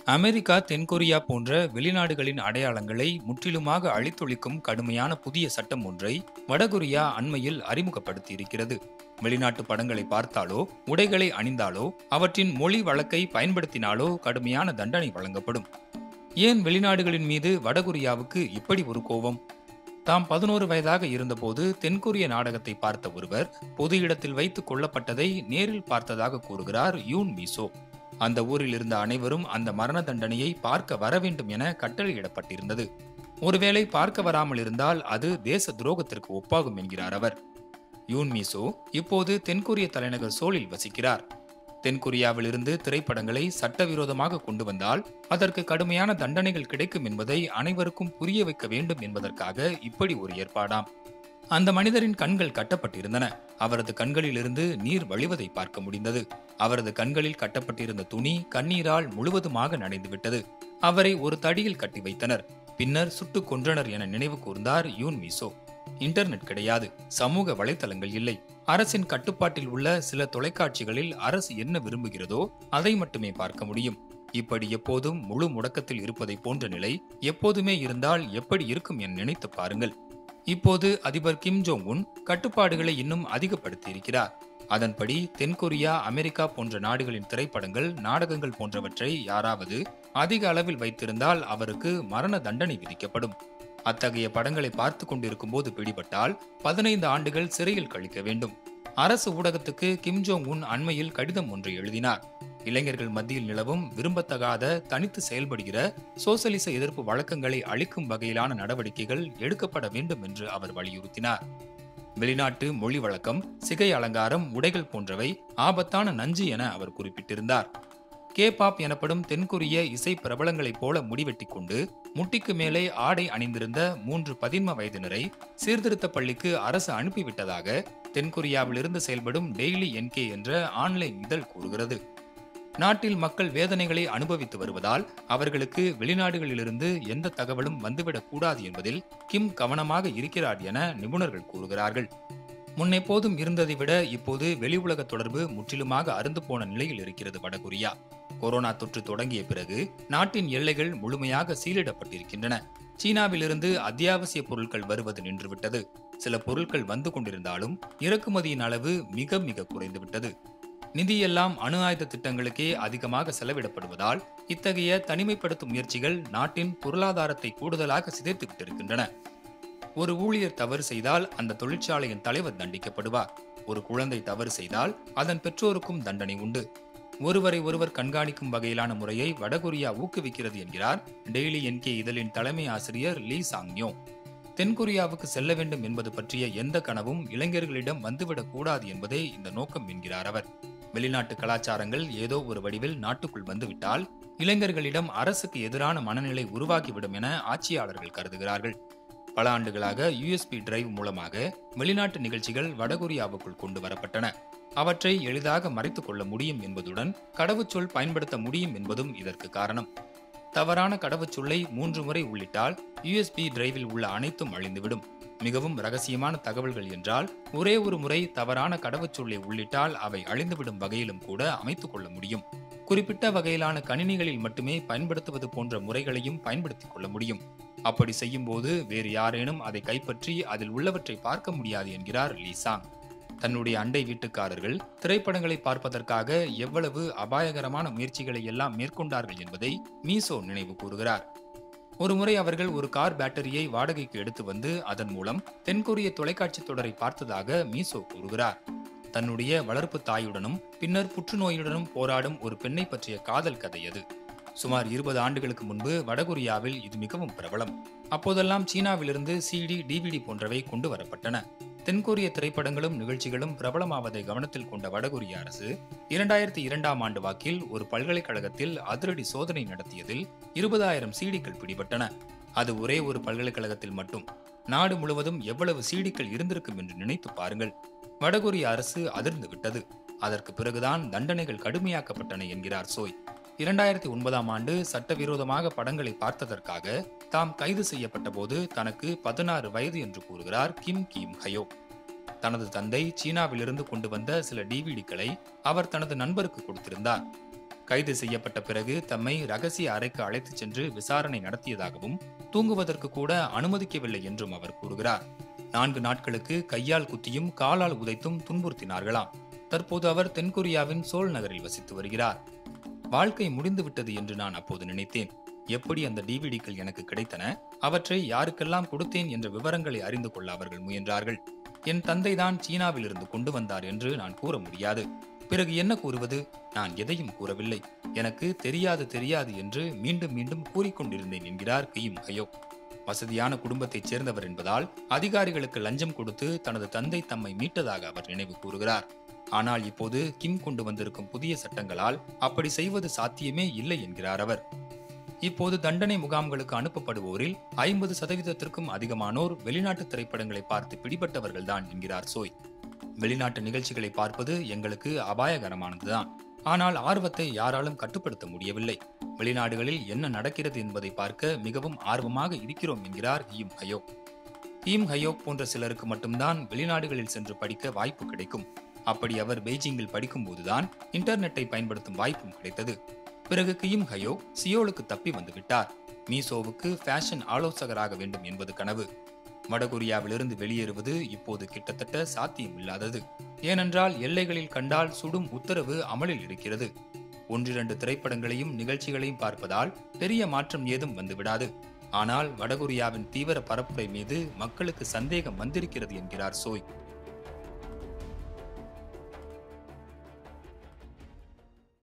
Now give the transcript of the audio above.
America தென்கொரியா போன்ற வெளிநாடுகளின் அடையாளங்களை முற்றிலுமாக அழித்தொழிக்கும் கடுமையான புதிய சட்டம் ஒன்றை வடகொரியா அண்மையில் அறிமுகப்படுத்தியிருக்கிறது வெளிநாட்டு படங்களை பார்த்தாலோ உடைகளை அணிந்தாலோ அவற்றின் மொழி வழக்கை பயன்படுத்தினாலோ கடுமையான தண்டனை வழங்கப்படும் ஏன் வெளிநாடுகளின் மீது வடகொரியாவுக்கு இப்படி ஒரு கோபம் தாம் பதினோரு வயதாக இருந்தபோது தென்கொரிய நாடகத்தை பார்த்த ஒருவர் பொது இடத்தில் வைத்து கொல்லப்பட்டதை நேரில் பார்த்ததாக கூறுகிறார் யூன் மீசோ அந்த ஊரில் இருந்த அனைவரும் அந்த மரண தண்டனையை பார்க்க வர வேண்டும் என கட்டளையிடப்பட்டிருந்தது ஒருவேளை பார்க்க வராமல் இருந்தால் அது தேச துரோகத்திற்கு ஒப்பாகும் என்கிறார் அவர் யூன் மீசோ இப்போது தென்கொரிய தலைநகர் சோலில் வசிக்கிறார் தென்கொரியாவிலிருந்து திரைப்படங்களை சட்டவிரோதமாக கொண்டு வந்தால் அதற்கு கடுமையான தண்டனைகள் கிடைக்கும் என்பதை அனைவருக்கும் புரிய வைக்க வேண்டும் என்பதற்காக இப்படி ஒரு ஏற்பாடாம் அந்த மனிதரின் கண்கள் கட்டப்பட்டிருந்தன அவரது கண்களிலிருந்து நீர் வழிவதை பார்க்க முடிந்தது அவரது கண்களில் கட்டப்பட்டிருந்த துணி கண்ணீரால் முழுவதுமாக நனைந்துவிட்டது அவரை ஒரு தடியில் கட்டி வைத்தனர் பின்னர் சுட்டுக் கொன்றனர் என நினைவு கூர்ந்தார் யூன் மீசோ இன்டர்நெட் கிடையாது சமூக வலைத்தளங்கள் இல்லை அரசின் கட்டுப்பாட்டில் உள்ள சில தொலைக்காட்சிகளில் அரசு என்ன விரும்புகிறதோ அதை மட்டுமே பார்க்க முடியும் இப்படி எப்போதும் முழு முடக்கத்தில் இருப்பதை போன்ற நிலை எப்போதுமே இருந்தால் எப்படி இருக்கும் என நினைத்து பாருங்கள் இப்போது அதிபர் கிம் ஜோங் உன் கட்டுப்பாடுகளை இன்னும் அதிகப்படுத்தி இருக்கிறார் அதன்படி தென்கொரியா அமெரிக்கா போன்ற நாடுகளின் திரைப்படங்கள் நாடகங்கள் போன்றவற்றை யாராவது அதிக அளவில் வைத்திருந்தால் அவருக்கு மரண தண்டனை விதிக்கப்படும் அத்தகைய படங்களை பார்த்து கொண்டிருக்கும் போது பிடிபட்டால் பதினைந்து ஆண்டுகள் சிறையில் கழிக்க வேண்டும் அரசு ஊடகத்துக்கு கிம் ஜோங் உன் அண்மையில் கடிதம் ஒன்றை எழுதினார் இளைஞர்கள் மத்தியில் நிலவும் விரும்பத்தகாத தனித்து செயல்படுகிற சோசலிச எதிர்ப்பு வழக்கங்களை அளிக்கும் வகையிலான நடவடிக்கைகள் எடுக்கப்பட வேண்டும் என்று அவர் வலியுறுத்தினார் வெளிநாட்டு மொழி வழக்கம் சிகை அலங்காரம் உடைகள் போன்றவை ஆபத்தான நஞ்சு என அவர் குறிப்பிட்டிருந்தார் கே பாப் எனப்படும் தென்கொரிய இசை பிரபலங்களைப் போல முடிவெட்டி கொண்டு முட்டிக்கு மேலே ஆடை அணிந்திருந்த மூன்று பதின்ம வயதினரை சீர்திருத்த பள்ளிக்கு அரசு அனுப்பிவிட்டதாக தென்கொரியாவிலிருந்து செயல்படும் டெய்லி என்கே என்ற ஆன்லைன் இதழ் கூறுகிறது நாட்டில் மக்கள் வேதனைகளை அனுபவித்து வருவதால் அவர்களுக்கு வெளிநாடுகளிலிருந்து எந்த தகவலும் வந்துவிடக் கூடாது என்பதில் கிம் கவனமாக இருக்கிறார் என நிபுணர்கள் கூறுகிறார்கள் முன்னெப்போதும் இருந்ததை விட இப்போது வெளி உலக தொடர்பு முற்றிலுமாக அருந்து போன நிலையில் இருக்கிறது வடகொரியா கொரோனா தொற்று தொடங்கிய பிறகு நாட்டின் எல்லைகள் முழுமையாக சீலிடப்பட்டிருக்கின்றன சீனாவிலிருந்து அத்தியாவசிய பொருட்கள் வருவது நின்றுவிட்டது சில பொருட்கள் வந்து கொண்டிருந்தாலும் இறக்குமதியின் அளவு மிக மிக குறைந்துவிட்டது நிதியெல்லாம் அணு ஆயுத திட்டங்களுக்கே அதிகமாக செலவிடப்படுவதால் இத்தகைய தனிமைப்படுத்தும் முயற்சிகள் நாட்டின் பொருளாதாரத்தை கூடுதலாக சிதைத்து விட்டிருக்கின்றன ஒரு ஊழியர் தவறு செய்தால் அந்த தொழிற்சாலையின் தலைவர் தண்டிக்கப்படுவார் ஒரு குழந்தை தவறு செய்தால் அதன் பெற்றோருக்கும் தண்டனை உண்டு ஒருவரை ஒருவர் கண்காணிக்கும் வகையிலான முறையை வடகொரியா ஊக்குவிக்கிறது என்கிறார் டெய்லி என்கே இதழின் தலைமை ஆசிரியர் லீ சாங்யோ தென்கொரியாவுக்கு செல்ல வேண்டும் என்பது பற்றிய எந்த கனவும் இளைஞர்களிடம் வந்துவிடக் கூடாது என்பதே இந்த நோக்கம் என்கிறார் அவர் வெளிநாட்டு கலாச்சாரங்கள் ஏதோ ஒரு வடிவில் நாட்டுக்குள் வந்துவிட்டால் இளைஞர்களிடம் அரசுக்கு எதிரான மனநிலை உருவாகிவிடும் என ஆட்சியாளர்கள் கருதுகிறார்கள் பல ஆண்டுகளாக யுஎஸ்பி டிரைவ் மூலமாக வெளிநாட்டு நிகழ்ச்சிகள் வடகொரியாவுக்குள் கொண்டு வரப்பட்டன அவற்றை எளிதாக மறைத்துக் கொள்ள முடியும் என்பதுடன் கடவுச்சொல் பயன்படுத்த முடியும் என்பதும் இதற்கு காரணம் தவறான கடவுச்சொல்லை மூன்று முறை உள்ளிட்டால் யுஎஸ்பி டிரைவில் உள்ள அனைத்தும் அழிந்துவிடும் மிகவும் ரகசியமான தகவல்கள் என்றால் ஒரே ஒரு முறை தவறான கடவுச்சொல்லை உள்ளிட்டால் அவை அழிந்துவிடும் வகையிலும் கூட அமைத்துக் கொள்ள முடியும் குறிப்பிட்ட வகையிலான கணினிகளில் மட்டுமே பயன்படுத்துவது போன்ற முறைகளையும் பயன்படுத்திக் கொள்ள முடியும் அப்படி செய்யும் போது வேறு யாரேனும் அதை கைப்பற்றி அதில் உள்ளவற்றை பார்க்க முடியாது என்கிறார் லீசாங் தன்னுடைய அண்டை வீட்டுக்காரர்கள் திரைப்படங்களை பார்ப்பதற்காக எவ்வளவு அபாயகரமான முயற்சிகளை எல்லாம் மேற்கொண்டார்கள் என்பதை மீசோ நினைவு கூறுகிறார் ஒருமுறை அவர்கள் ஒரு கார் பேட்டரியை வாடகைக்கு எடுத்து வந்து அதன் மூலம் தென்கொரிய தொலைக்காட்சி தொடரை பார்த்ததாக மீசோ கூறுகிறார் தன்னுடைய வளர்ப்பு தாயுடனும் பின்னர் புற்றுநோயுடனும் போராடும் ஒரு பெண்ணை பற்றிய காதல் கதை அது சுமார் இருபது ஆண்டுகளுக்கு முன்பு வடகொரியாவில் இது மிகவும் பிரபலம் அப்போதெல்லாம் சீனாவிலிருந்து சிடி டிவிடி போன்றவை கொண்டு வரப்பட்டன தென்கொரிய திரைப்படங்களும் நிகழ்ச்சிகளும் பிரபலமாவதை கவனத்தில் கொண்ட வடகொரிய அரசு இரண்டாயிரத்தி இரண்டாம் ஆண்டு வாக்கில் ஒரு பல்கலைக்கழகத்தில் அதிரடி சோதனை நடத்தியதில் இருபதாயிரம் சீடிகள் பிடிபட்டன அது ஒரே ஒரு பல்கலைக்கழகத்தில் மட்டும் நாடு முழுவதும் எவ்வளவு சீடிகள் இருந்திருக்கும் என்று நினைத்து பாருங்கள் வடகொரிய அரசு அதிர்ந்து விட்டது அதற்கு பிறகுதான் தண்டனைகள் கடுமையாக்கப்பட்டன என்கிறார் சோய் இரண்டாயிரத்தி ஒன்பதாம் ஆண்டு சட்டவிரோதமாக படங்களை பார்த்ததற்காக தாம் கைது செய்யப்பட்ட போது தனக்கு பதினாறு வயது என்று கூறுகிறார் கிம் கிம் ஹயோ தனது தந்தை சீனாவிலிருந்து கொண்டு வந்த சில டிவிடிக்களை அவர் தனது நண்பருக்கு கொடுத்திருந்தார் கைது செய்யப்பட்ட பிறகு தம்மை ரகசிய அறைக்கு அழைத்துச் சென்று விசாரணை நடத்தியதாகவும் தூங்குவதற்கு கூட அனுமதிக்கவில்லை என்றும் அவர் கூறுகிறார் நான்கு நாட்களுக்கு கையால் குத்தியும் காலால் உதைத்தும் துன்புறுத்தினார்களாம் தற்போது அவர் தென்கொரியாவின் சோல் நகரில் வசித்து வருகிறார் வாழ்க்கை முடிந்துவிட்டது என்று நான் அப்போது நினைத்தேன் எப்படி அந்த டிவிடிக்கள் எனக்கு கிடைத்தன அவற்றை யாருக்கெல்லாம் கொடுத்தேன் என்ற விவரங்களை அறிந்து கொள்ள அவர்கள் முயன்றார்கள் என் தந்தைதான் சீனாவிலிருந்து கொண்டு வந்தார் என்று நான் கூற முடியாது பிறகு என்ன கூறுவது நான் எதையும் கூறவில்லை எனக்கு தெரியாது தெரியாது என்று மீண்டும் மீண்டும் கூறிக்கொண்டிருந்தேன் என்கிறார் கியும் ஹயோ வசதியான குடும்பத்தைச் சேர்ந்தவர் என்பதால் அதிகாரிகளுக்கு லஞ்சம் கொடுத்து தனது தந்தை தம்மை மீட்டதாக அவர் நினைவு கூறுகிறார் ஆனால் இப்போது கிம் கொண்டு வந்திருக்கும் புதிய சட்டங்களால் அப்படி செய்வது சாத்தியமே இல்லை என்கிறார் அவர் இப்போது தண்டனை முகாம்களுக்கு அனுப்பப்படுவோரில் ஐம்பது சதவீதத்திற்கும் அதிகமானோர் வெளிநாட்டு திரைப்படங்களை பார்த்து பிடிபட்டவர்கள்தான் என்கிறார் சோய் வெளிநாட்டு நிகழ்ச்சிகளை பார்ப்பது எங்களுக்கு அபாயகரமானதுதான் ஆனால் ஆர்வத்தை யாராலும் கட்டுப்படுத்த முடியவில்லை வெளிநாடுகளில் என்ன நடக்கிறது என்பதை பார்க்க மிகவும் ஆர்வமாக இருக்கிறோம் என்கிறார் ஹியும் ஹயோக் ஹீம் ஹயோக் போன்ற சிலருக்கு மட்டும்தான் வெளிநாடுகளில் சென்று படிக்க வாய்ப்பு கிடைக்கும் அப்படி அவர் பெய்ஜிங்கில் படிக்கும்போதுதான் இன்டர்நெட்டை பயன்படுத்தும் வாய்ப்பும் கிடைத்தது பிறகு கியும் ஹயோ சியோலுக்கு தப்பி வந்து விட்டார் மீசோவுக்கு ஃபேஷன் ஆலோசகராக வேண்டும் என்பது கனவு வடகொரியாவிலிருந்து வெளியேறுவது இப்போது கிட்டத்தட்ட சாத்தியமில்லாதது ஏனென்றால் எல்லைகளில் கண்டால் சுடும் உத்தரவு அமலில் இருக்கிறது ஒன்றிரண்டு திரைப்படங்களையும் நிகழ்ச்சிகளையும் பார்ப்பதால் பெரிய மாற்றம் ஏதும் வந்துவிடாது ஆனால் வடகொரியாவின் தீவிர பரப்புரை மீது மக்களுக்கு சந்தேகம் வந்திருக்கிறது என்கிறார் சோய்